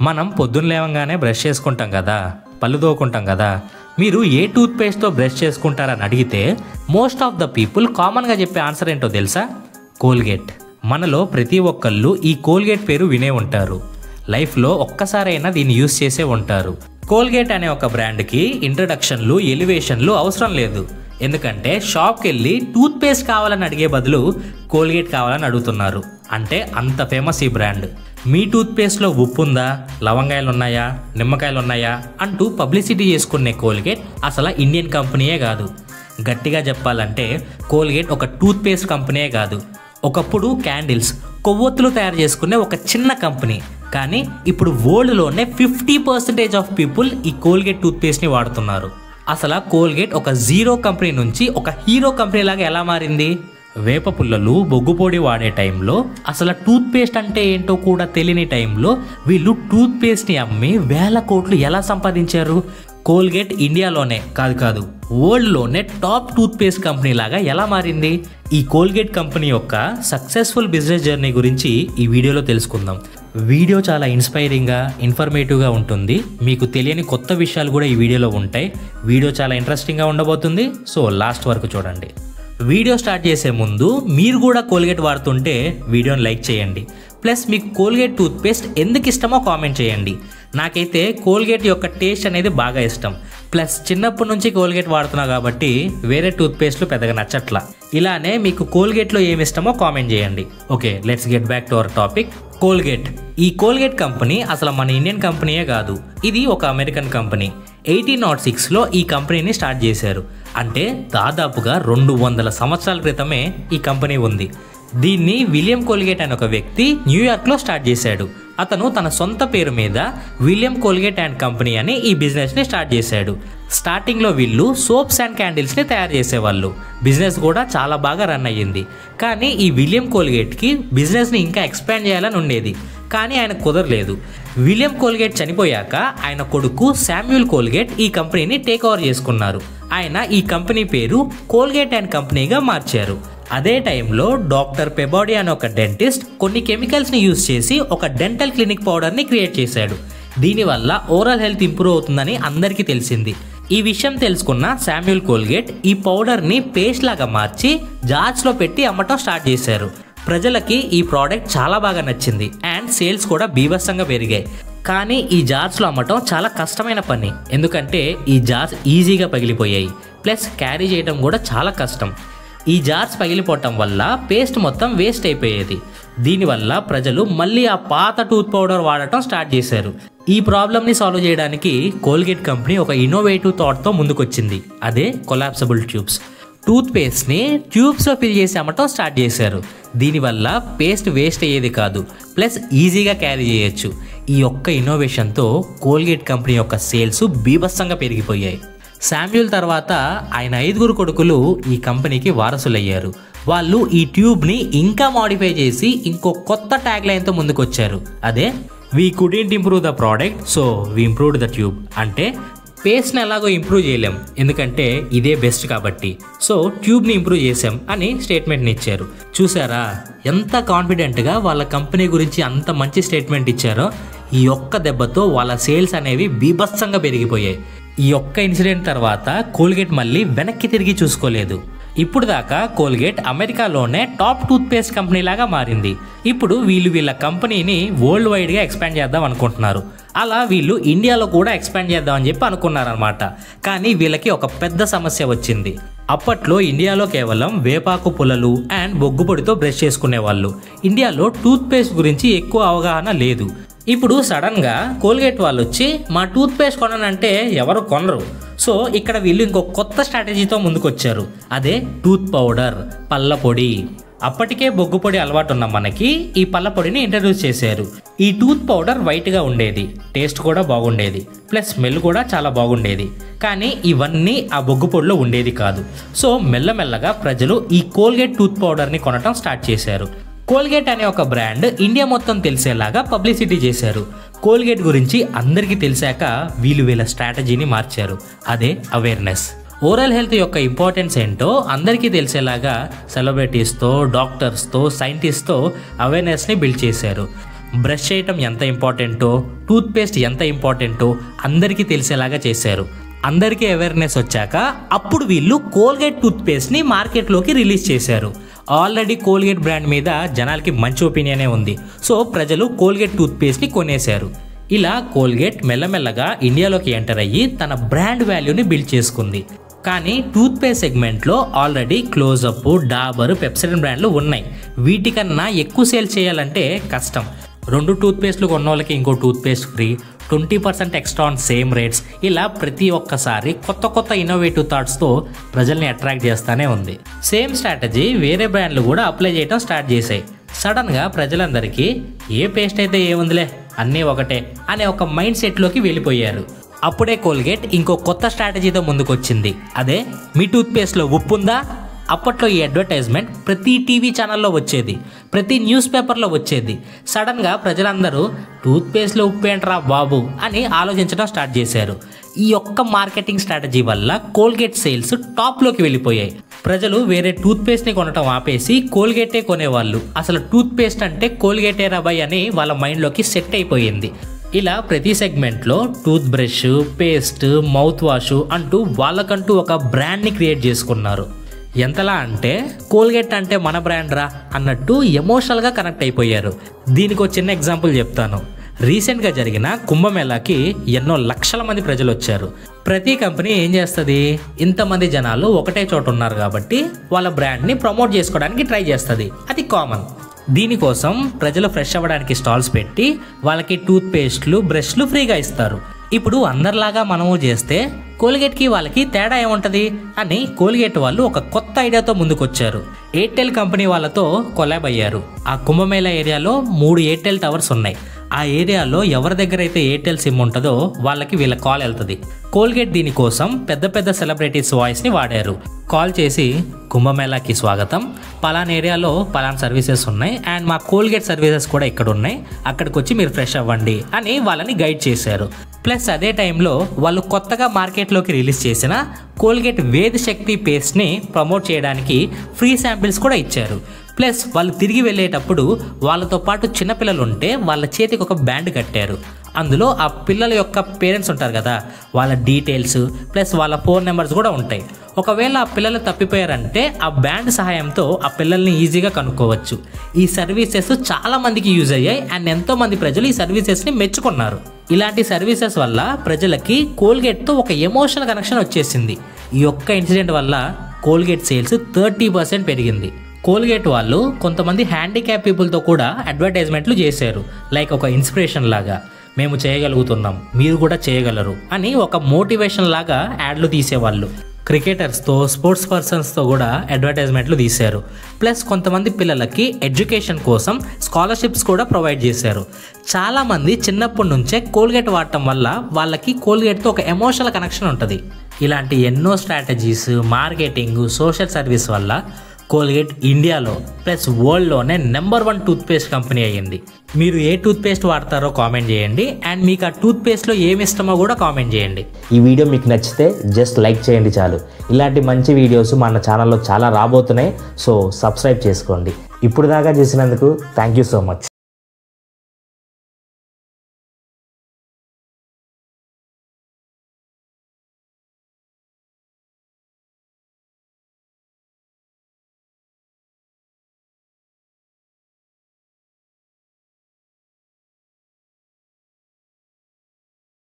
మనం పొద్దున్న లేవంగానే బ్రష్ చేసుకుంటాం కదా పళ్ళు తోకుంటాం కదా మీరు ఏ టూత్ పేస్ట్తో బ్రష్ చేసుకుంటారని అడిగితే మోస్ట్ ఆఫ్ ద పీపుల్ కామన్గా చెప్పే ఆన్సర్ ఏంటో తెలుసా కోల్గేట్ మనలో ప్రతి ఒక్కళ్ళు ఈ కోల్గేట్ పేరు వినే ఉంటారు లైఫ్లో ఒక్కసారైనా దీన్ని యూస్ చేసే ఉంటారు కోల్గేట్ అనే ఒక బ్రాండ్కి ఇంట్రడక్షన్లు ఎలివేషన్లు అవసరం లేదు ఎందుకంటే షాప్కి వెళ్ళి టూత్ పేస్ట్ కావాలని అడిగే బదులు కోల్గేట్ కావాలని అడుగుతున్నారు అంటే అంత ఫేమస్ ఈ బ్రాండ్ మీ టూత్ పేస్ట్లో ఉప్పు ఉందా లవంగాయలు ఉన్నాయా నిమ్మకాయలు ఉన్నాయా అంటూ పబ్లిసిటీ చేసుకునే కోల్గేట్ అసలు ఇండియన్ కంపెనీయే కాదు గట్టిగా చెప్పాలంటే కోల్గేట్ ఒక టూత్ పేస్ట్ కంపెనీయే కాదు ఒకప్పుడు క్యాండిల్స్ కొవ్వొత్తులు తయారు చేసుకునే ఒక చిన్న కంపెనీ కానీ ఇప్పుడు వరల్డ్లోనే ఫిఫ్టీ పర్సెంటేజ్ ఆఫ్ పీపుల్ ఈ కోల్గేట్ టూత్ పేస్ట్ని వాడుతున్నారు అసలు ఆ కోల్గేట్ ఒక జీరో కంపెనీ నుంచి ఒక హీరో కంపెనీ లాగా ఎలా మారింది వేప పుల్లలు బొగ్గు పొడి వాడే టైంలో అసలు టూత్ పేస్ట్ అంటే ఏంటో కూడా తెలియని టైంలో వీళ్ళు టూత్ పేస్ట్ని అమ్మి వేల కోట్లు ఎలా సంపాదించారు కోల్గేట్ ఇండియాలోనే కాదు కాదు వరల్డ్లోనే టాప్ టూత్ పేస్ట్ కంపెనీ లాగా ఎలా మారింది ఈ కోల్గేట్ కంపెనీ యొక్క సక్సెస్ఫుల్ బిజినెస్ జర్నీ గురించి ఈ వీడియోలో తెలుసుకుందాం వీడియో చాలా ఇన్స్పైరింగ్గా ఇన్ఫర్మేటివ్గా ఉంటుంది మీకు తెలియని కొత్త విషయాలు కూడా ఈ వీడియోలో ఉంటాయి వీడియో చాలా ఇంట్రెస్టింగ్గా ఉండబోతుంది సో లాస్ట్ వరకు చూడండి వీడియో స్టార్ట్ చేసే ముందు మీరు కూడా కోల్గేట్ వాడుతుంటే వీడియోని లైక్ చేయండి ప్లస్ మీకు కోల్గేట్ టూత్పేస్ట్ ఎందుకు ఇష్టమో కామెంట్ చేయండి నాకైతే కోల్గేట్ యొక్క టేస్ట్ అనేది బాగా ఇష్టం ప్లస్ చిన్నప్పటి నుంచి కోల్గేట్ వాడుతున్నా కాబట్టి వేరే టూత్పేస్ట్లు పెద్దగా నచ్చట్లా ఇలానే మీకు కోల్గేట్లో ఏమి ఇష్టమో కామెంట్ చేయండి okay let's get back to our topic Colgate ఈ కోల్గేట్ కంపెనీ అసలు మన ఇండియన్ కంపెనీయే కాదు ఇది ఒక అమెరికన్ కంపెనీ ఎయిటీన్ నాట్ సిక్స్లో ఈ కంపెనీని స్టార్ట్ చేశారు అంటే దాదాపుగా రెండు వందల సంవత్సరాల క్రితమే ఈ కంపెనీ ఉంది దీన్ని విలియం కోల్గేట్ అనే ఒక వ్యక్తి న్యూయార్క్లో స్టార్ట్ చేశాడు అతను తన సొంత పేరు మీద విలియం కోల్గేట్ అండ్ కంపెనీ అని ఈ బిజినెస్ని స్టార్ట్ చేశాడు స్టార్టింగ్లో వీళ్ళు సోప్స్ అండ్ క్యాండిల్స్ని తయారు చేసేవాళ్ళు బిజినెస్ కూడా చాలా బాగా రన్ అయ్యింది కానీ ఈ విలియం కోల్గేట్కి బిజినెస్ని ఇంకా ఎక్స్పాండ్ చేయాలని ఉండేది కానీ ఆయన కుదరలేదు విలియం కోల్గేట్ చనిపోయాక ఆయన కొడుకు శామ్యూల్ కోల్గేట్ ఈ కంపెనీని టేక్ ఓవర్ చేసుకున్నారు ఆయన ఈ కంపెనీ పేరు కోల్గేట్ అండ్ కంపెనీగా మార్చారు అదే టైంలో డాక్టర్ పెబాడీ అనే ఒక డెంటిస్ట్ కొన్ని కెమికల్స్ని యూజ్ చేసి ఒక డెంటల్ క్లినిక్ పౌడర్ని క్రియేట్ చేశాడు దీనివల్ల ఓరల్ హెల్త్ ఇంప్రూవ్ అవుతుందని అందరికీ తెలిసింది ఈ విషయం తెలుసుకున్న శామ్యూల్ కోల్గేట్ ఈ పౌడర్ని పేస్ట్ లాగా మార్చి జార్స్లో పెట్టి అమ్మటం స్టార్ట్ చేశారు ప్రజలకి ఈ ప్రోడక్ట్ చాలా బాగా నచ్చింది అండ్ సేల్స్ కూడా బీభత్సంగా పెరిగాయి కానీ ఈ జార్స్లో అమ్మటం చాలా కష్టమైన పని ఎందుకంటే ఈ జార్స్ ఈజీగా పగిలిపోయాయి ప్లస్ క్యారీ చేయడం కూడా చాలా కష్టం ఈ జార్స్ పగిలిపోవటం వల్ల పేస్ట్ మొత్తం వేస్ట్ అయిపోయేది దీనివల్ల ప్రజలు మళ్ళీ ఆ పాత టూత్ పౌడర్ వాడటం స్టార్ట్ చేశారు ఈ ప్రాబ్లమ్ని సాల్వ్ చేయడానికి కోల్గేట్ కంపెనీ ఒక ఇన్నోవేటివ్ థాట్తో ముందుకొచ్చింది అదే కొలాప్సబుల్ ట్యూబ్స్ టూత్ పేస్ట్ని ట్యూబ్స్లో ఫిల్ చేసి అమ్మటం స్టార్ట్ చేశారు దీనివల్ల పేస్ట్ వేస్ట్ అయ్యేది కాదు ప్లస్ ఈజీగా క్యారీ చేయొచ్చు ఈ ఒక్క ఇన్నోవేషన్తో కోల్గేట్ కంపెనీ యొక్క సేల్స్ బీభత్సంగా పెరిగిపోయాయి శామ్యూల్ తర్వాత ఆయన ఐదుగురు కొడుకులు ఈ కంపెనీకి వారసులయ్యారు వాళ్ళు ఈ ట్యూబ్ని ఇంకా మాడిఫై చేసి ఇంకో కొత్త ట్యాగ్ లైన్తో ముందుకొచ్చారు అదే we couldn't improve the product so we improve the tube అంటే పేస్ట్ని ఎలాగో ఇంప్రూవ్ చేయలేం ఎందుకంటే ఇదే బెస్ట్ కాబట్టి సో ట్యూబ్ని ఇంప్రూవ్ చేసాం అని స్టేట్మెంట్ని ఇచ్చారు చూసారా ఎంత కాన్ఫిడెంట్గా వాళ్ళ కంపెనీ గురించి అంత మంచి స్టేట్మెంట్ ఇచ్చారో ఈ ఒక్క దెబ్బతో వాళ్ళ సేల్స్ అనేవి బీభత్సంగా పెరిగిపోయాయి ఈ ఒక్క ఇన్సిడెంట్ తర్వాత కోల్గేట్ మళ్ళీ వెనక్కి తిరిగి చూసుకోలేదు ఇప్పుడు దాకా కోల్గేట్ అమెరికాలోనే టాప్ టూత్ పేస్ట్ కంపెనీ లాగా మారింది ఇప్పుడు వీళ్ళు వీళ్ళ కంపెనీని వరల్డ్ వైడ్గా ఎక్స్పాండ్ చేద్దాం అనుకుంటున్నారు అలా వీళ్ళు ఇండియాలో కూడా ఎక్స్పాండ్ చేద్దామని చెప్పి అనుకున్నారనమాట కానీ వీళ్ళకి ఒక పెద్ద సమస్య వచ్చింది అప్పట్లో ఇండియాలో కేవలం వేపాకు పుల్లలు అండ్ బొగ్గు పొడితో బ్రష్ చేసుకునేవాళ్ళు ఇండియాలో టూత్ పేస్ట్ గురించి ఎక్కువ అవగాహన లేదు ఇప్పుడు సడన్గా కోల్గేట్ వాళ్ళు వచ్చి మా టూత్ పేస్ట్ కొననంటే ఎవరు కొనరు సో ఇక్కడ వీళ్ళు ఇంకో కొత్త స్ట్రాటజీతో ముందుకొచ్చారు అదే టూత్ పౌడర్ పళ్ళ పొడి అప్పటికే బొగ్గు పొడి అలవాటు ఉన్న మనకి ఈ పళ్ళ పొడిని ఇంట్రడ్యూస్ చేశారు ఈ టూత్ పౌడర్ వైట్గా ఉండేది టేస్ట్ కూడా బాగుండేది ప్లస్ స్మెల్ కూడా చాలా బాగుండేది కానీ ఇవన్నీ ఆ బొగ్గు పొడిలో ఉండేది కాదు సో మెల్లమెల్లగా ప్రజలు ఈ కోల్గేట్ టూత్ పౌడర్ని కొనటం స్టార్ట్ చేశారు కోల్గేట్ అనే ఒక బ్రాండ్ ఇండియా మొత్తం తెలిసేలాగా పబ్లిసిటీ చేశారు కోల్గేట్ గురించి అందరికీ తెలిసాక వీళ్ళు వీళ్ళ స్ట్రాటజీని మార్చారు అదే అవేర్నెస్ ఓరల్ హెల్త్ యొక్క ఇంపార్టెన్స్ ఏంటో అందరికీ తెలిసేలాగా సెలబ్రిటీస్తో డాక్టర్స్తో సైంటిస్ట్తో అవేర్నెస్ని బిల్డ్ చేశారు బ్రష్ చేయటం ఎంత ఇంపార్టెంటో టూత్పేస్ట్ ఎంత ఇంపార్టెంటో అందరికీ తెలిసేలాగా చేశారు అందరికీ అవేర్నెస్ వచ్చాక అప్పుడు వీళ్ళు కోల్గేట్ టూత్పేస్ట్ని మార్కెట్లోకి రిలీజ్ చేశారు ఆల్రెడీ కోల్గేట్ బ్రాండ్ మీద జనాలకి మంచి ఒపీనియనే ఉంది సో ప్రజలు కోల్గేట్ టూత్పేస్ట్ని కొనేశారు ఇలా కోల్గేట్ మెల్లమెల్లగా ఇండియాలోకి ఎంటర్ అయ్యి తన బ్రాండ్ వాల్యూని బిల్డ్ చేసుకుంది కానీ టూత్పేస్ట్ సెగ్మెంట్లో ఆల్రెడీ క్లోజప్ డాబర్ పెప్సిడెంట్ బ్రాండ్లు ఉన్నాయి వీటికన్నా ఎక్కువ సేల్ చేయాలంటే కష్టం రెండు టూత్పేస్ట్లు కొన్న వాళ్ళకి ఇంకో toothpaste free twenty percent extra on same rates ఇలా ప్రతి ఒక్కసారి కొత్త కొత్త ఇన్నోవేటివ్ థాట్స్తో ప్రజల్ని అట్రాక్ట్ చేస్తానే ఉంది సేమ్ స్ట్రాటజీ వేరే బ్రాండ్లు కూడా అప్లై చేయడం స్టార్ట్ చేశాయి సడన్గా ప్రజలందరికీ ఏ పేస్ట్ అయితే ఏముందిలే అన్నీ ఒకటే అనే ఒక మైండ్ సెట్లోకి వెళ్ళిపోయారు అప్పుడే కోల్గేట్ ఇంకో కొత్త స్ట్రాటజీతో ముందుకొచ్చింది అదే మీ టూత్పేస్ట్లో ఉప్పు ఉందా అప్పట్లో ఈ అడ్వర్టైజ్మెంట్ ప్రతి టీవీ ఛానల్లో వచ్చేది ప్రతి న్యూస్ పేపర్లో వచ్చేది సడన్గా ప్రజలందరూ టూత్పేస్ట్లో ఉప్పు ఏంట్రా బాబు అని ఆలోచించడం స్టార్ట్ చేశారు ఈ ఒక్క మార్కెటింగ్ స్ట్రాటజీ వల్ల కోల్గేట్ సేల్స్ టాప్లోకి వెళ్ళిపోయాయి ప్రజలు వేరే టూత్పేస్ట్ని కొనటం ఆపేసి కోల్గేటే కొనేవాళ్ళు అసలు టూత్పేస్ట్ అంటే కోల్గేటే రాబాయ్ అని వాళ్ళ మైండ్లోకి సెట్ అయిపోయింది ఇలా ప్రతి సెగ్మెంట్లో tooth brush paste mouth wash అంటూ వాళ్ళకంటూ ఒక బ్రాండ్ని క్రియేట్ చేసుకున్నారు ఎంతలా అంటే కోల్గేట్ అంటే మన బ్రాండ్ రా అన్నట్టు ఎమోషనల్గా కనెక్ట్ అయిపోయారు దీనికి ఒక చిన్న ఎగ్జాంపుల్ చెప్తాను రీసెంట్గా జరిగిన కుంభమేళాకి ఎన్నో లక్షల మంది ప్రజలు వచ్చారు ప్రతి కంపెనీ ఏం చేస్తుంది ఇంతమంది జనాలు ఒకటే చోట ఉన్నారు కాబట్టి వాళ్ళ బ్రాండ్ని ప్రమోట్ చేసుకోవడానికి ట్రై చేస్తుంది అది కామన్ దీనికోసం ప్రజలు ఫ్రెష్ అవ్వడానికి స్టాల్స్ పెట్టి వాళ్ళకి టూత్ పేస్ట్లు బ్రష్లు ఫ్రీగా ఇస్తారు ఇప్పుడు అందరిలాగా మనము చేస్తే కోల్గేట్కి వాళ్ళకి తేడా ఏముంటది అని కోల్గేట్ వాళ్ళు ఒక కొత్త ఐడియాతో ముందుకొచ్చారు ఎయిర్టెల్ కంపెనీ వాళ్ళతో కొలాబ్ అయ్యారు ఆ కుంభమేళ ఏరియాలో మూడు ఎయిర్టెల్ టవర్స్ ఉన్నాయి ఆ ఏరియాలో ఎవరి దగ్గర అయితే ఎయిర్టెల్ సిమ్ ఉంటుందో వాళ్ళకి వీళ్ళ కాల్ వెళ్తుంది కోల్గేట్ దీనికోసం పెద్ద పెద్ద సెలబ్రిటీస్ వాయిస్ని వాడారు కాల్ చేసి కుంభమేళాకి స్వాగతం పలానా ఏరియాలో పలానా సర్వీసెస్ ఉన్నాయి అండ్ మా కోల్గేట్ సర్వీసెస్ కూడా ఇక్కడ ఉన్నాయి అక్కడికి వచ్చి మీరు ఫ్రెష్ అవ్వండి అని వాళ్ళని గైడ్ చేశారు ప్లస్ అదే టైంలో వాళ్ళు కొత్తగా మార్కెట్లోకి రిలీజ్ చేసిన కోల్గేట్ వేద శక్తి పేస్ట్ని ప్రమోట్ చేయడానికి ఫ్రీ శాంపిల్స్ కూడా ఇచ్చారు ప్లస్ వాళ్ళు తిరిగి వెళ్ళేటప్పుడు వాళ్ళతో పాటు చిన్నపిల్లలు ఉంటే వాళ్ళ చేతికి ఒక బ్యాండ్ కట్టారు అందులో ఆ పిల్లల యొక్క పేరెంట్స్ ఉంటారు కదా వాళ్ళ డీటెయిల్స్ ప్లస్ వాళ్ళ ఫోన్ నెంబర్స్ కూడా ఉంటాయి ఒకవేళ ఆ పిల్లలు తప్పిపోయారంటే ఆ బ్యాండ్ సహాయంతో ఆ పిల్లల్ని ఈజీగా కనుక్కోవచ్చు ఈ సర్వీసెస్ చాలా మందికి యూజ్ అయ్యాయి అండ్ ఎంతో మంది ప్రజలు ఈ సర్వీసెస్ని మెచ్చుకున్నారు ఇలాంటి సర్వీసెస్ వల్ల ప్రజలకి కోల్గేట్తో ఒక ఎమోషనల్ కనెక్షన్ వచ్చేసింది ఈ ఒక్క ఇన్సిడెంట్ వల్ల కోల్గేట్ సేల్స్ థర్టీ పర్సెంట్ పెరిగింది కోల్గేట్ వాళ్ళు కొంతమంది హ్యాండిక్యాప్ పీపుల్తో కూడా అడ్వర్టైజ్మెంట్లు చేశారు లైక్ ఒక ఇన్స్పిరేషన్ లాగా మేము చేయగలుగుతున్నాం మీరు కూడా చేయగలరు అని ఒక మోటివేషన్ లాగా యాడ్లు తీసేవాళ్ళు క్రికెటర్స్తో స్పోర్ట్స్ పర్సన్స్తో కూడా అడ్వర్టైజ్మెంట్లు తీశారు ప్లస్ కొంతమంది పిల్లలకి ఎడ్యుకేషన్ కోసం స్కాలర్షిప్స్ కూడా ప్రొవైడ్ చేశారు చాలామంది చిన్నప్పటి నుంచే కోల్గేట్ వాడటం వల్ల వాళ్ళకి కోల్గేట్తో ఒక ఎమోషనల్ కనెక్షన్ ఉంటుంది ఇలాంటి ఎన్నో స్ట్రాటజీస్ మార్కెటింగ్ సోషల్ సర్వీస్ వల్ల కోల్గేట్ ఇండియాలో ప్లస్ వరల్డ్లోనే నెంబర్ వన్ టూత్పేస్ట్ కంపెనీ అయ్యింది మీరు ఏ టూత్పేస్ట్ వాడతారో కామెంట్ చేయండి అండ్ మీకు ఆ టూత్పేస్ట్లో ఏమి ఇష్టమో కూడా కామెంట్ చేయండి ఈ వీడియో మీకు నచ్చితే జస్ట్ లైక్ చేయండి చాలు ఇలాంటి మంచి వీడియోస్ మన ఛానల్లో చాలా రాబోతున్నాయి సో సబ్స్క్రైబ్ చేసుకోండి ఇప్పుడు దాకా చేసినందుకు థ్యాంక్ యూ సో మచ్